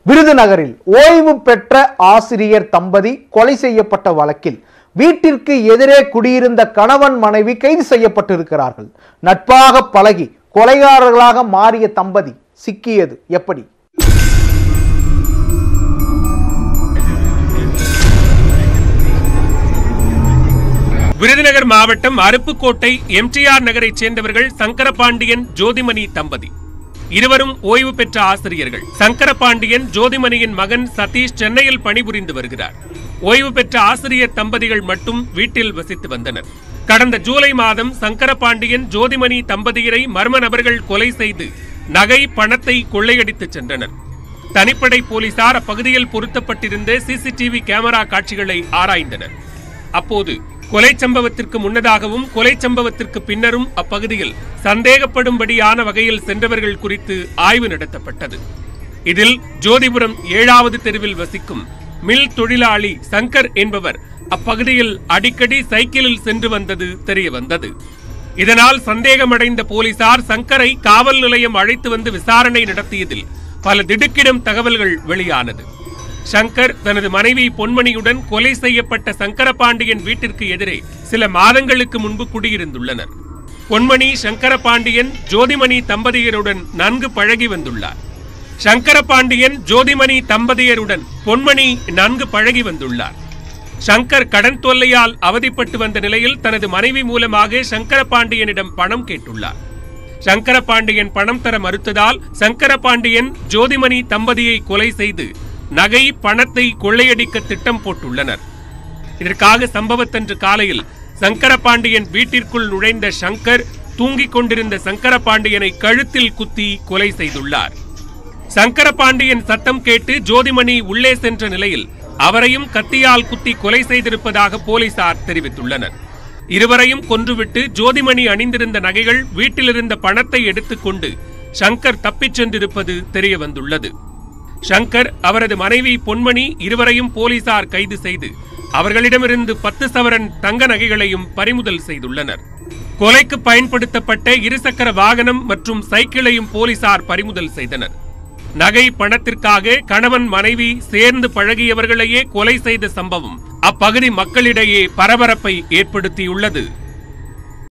விருதுநகரில் ஓய்வு பெற்ற ஆசிரியர் தம்பதி கொலை செய்யப்பட்ட வழக்கில் வீட்டிற்கு எதிரே குடியிருந்த கணவன் மனைவி கைது செய்யப்பட்டிருக்கிறார்கள் நட்பாக பழகி கொலைகாரர்களாக மாறிய தம்பதி சிக்கியது எப்படி விருதுநகர் மாவட்டம் அருப்புக்கோட்டை எம்டிஆர் நகரைச் சேர்ந்தவர்கள் சங்கரபாண்டியன் ஜோதிமணி தம்பதி இருவரும் ஓய்வு பெற்ற ஆசிரியர்கள் சங்கரபாண்டியன் ஜோதிமணியின் மகன் சதீஷ் சென்னையில் பணிபுரிந்து வருகிறார் ஓய்வு பெற்ற ஆசிரியர் தம்பதிகள் மட்டும் வீட்டில் வசித்து வந்தனர் கடந்த ஜூலை மாதம் சங்கரபாண்டியன் ஜோதிமணி தம்பதியரை மர்ம நபர்கள் கொலை செய்து நகை பணத்தை கொள்ளையடித்துச் சென்றனர் தனிப்படை போலீசார் அப்பகுதியில் பொருத்தப்பட்டிருந்த சிசிடிவி கேமரா காட்சிகளை ஆராய்ந்தனர் அப்போது கொலை சம்பவத்திற்கு முன்னதாகவும் கொலை சம்பவத்திற்கு பின்னரும் அப்பகுதியில் சந்தேகப்படும்படியான வகையில் சென்றவர்கள் குறித்து ஆய்வு நடத்தப்பட்டது இதில் ஜோதிபுரம் ஏழாவது தெருவில் வசிக்கும் மில் தொழிலாளி சங்கர் என்பவர் அப்பகுதியில் அடிக்கடி சைக்கிளில் சென்று வந்தது தெரிய வந்தது இதனால் சந்தேகமடைந்த போலீசார் சங்கரை காவல் நிலையம் அழைத்து வந்து விசாரணை நடத்தியதில் பல திடுக்கிடும் தகவல்கள் வெளியானது சங்கர் தனது மனைவி பொன்மணியுடன் கொலை செய்யப்பட்ட சங்கரபாண்டியன் வீட்டிற்கு எதிரே சில மாதங்களுக்கு முன்பு குடியிருந்துள்ளனர் பொன்மணி சங்கரபாண்டியன் ஜோதிமணி தம்பதியருடன் நன்கு பழகி வந்துள்ளார் சங்கரபாண்டியன் ஜோதிமணி தம்பதியருடன் பொன்மணி நன்கு பழகி வந்துள்ளார் சங்கர் கடன் தொல்லையால் அவதிப்பட்டு வந்த நிலையில் தனது மனைவி மூலமாக சங்கரபாண்டியனிடம் பணம் கேட்டுள்ளார் சங்கரபாண்டியன் பணம் தர மறுத்ததால் சங்கரபாண்டியன் ஜோதிமணி தம்பதியை கொலை செய்து நகை பணத்தை கொள்ளையடிக்க திட்டம் போட்டுள்ளனர் இதற்காக சம்பவத்தன்று காலையில் சங்கரபாண்டியன் வீட்டிற்குள் நுழைந்த சங்கர் தூங்கிக் கொண்டிருந்த சங்கரபாண்டியனை கழுத்தில் குத்தி கொலை செய்துள்ளார் சங்கரபாண்டியன் சத்தம் கேட்டு ஜோதிமணி உள்ளே சென்ற நிலையில் அவரையும் கத்தியால் குத்தி கொலை செய்திருப்பதாக போலீசார் தெரிவித்துள்ளனர் இருவரையும் கொன்றுவிட்டு ஜோதிமணி அணிந்திருந்த நகைகள் வீட்டிலிருந்த பணத்தை எடுத்துக்கொண்டு சங்கர் தப்பிச் சென்றிருப்பது தெரிய வந்துள்ளது சங்கர் அவரது மனைவி பொன்மணி இருவரையும் போலீசார் கைது செய்து அவர்களிடமிருந்து பத்து சவரன் தங்க நகைகளையும் பறிமுதல் செய்துள்ளனர் கொலைக்கு பயன்படுத்தப்பட்ட இருசக்கர வாகனம் மற்றும் சைக்கிளையும் போலீசார் பறிமுதல் செய்தனர் நகை பணத்திற்காக கணவன் மனைவி சேர்ந்து பழகியவர்களையே கொலை செய்த சம்பவம் அப்பகுதி மக்களிடையே பரபரப்பை ஏற்படுத்தியுள்ளது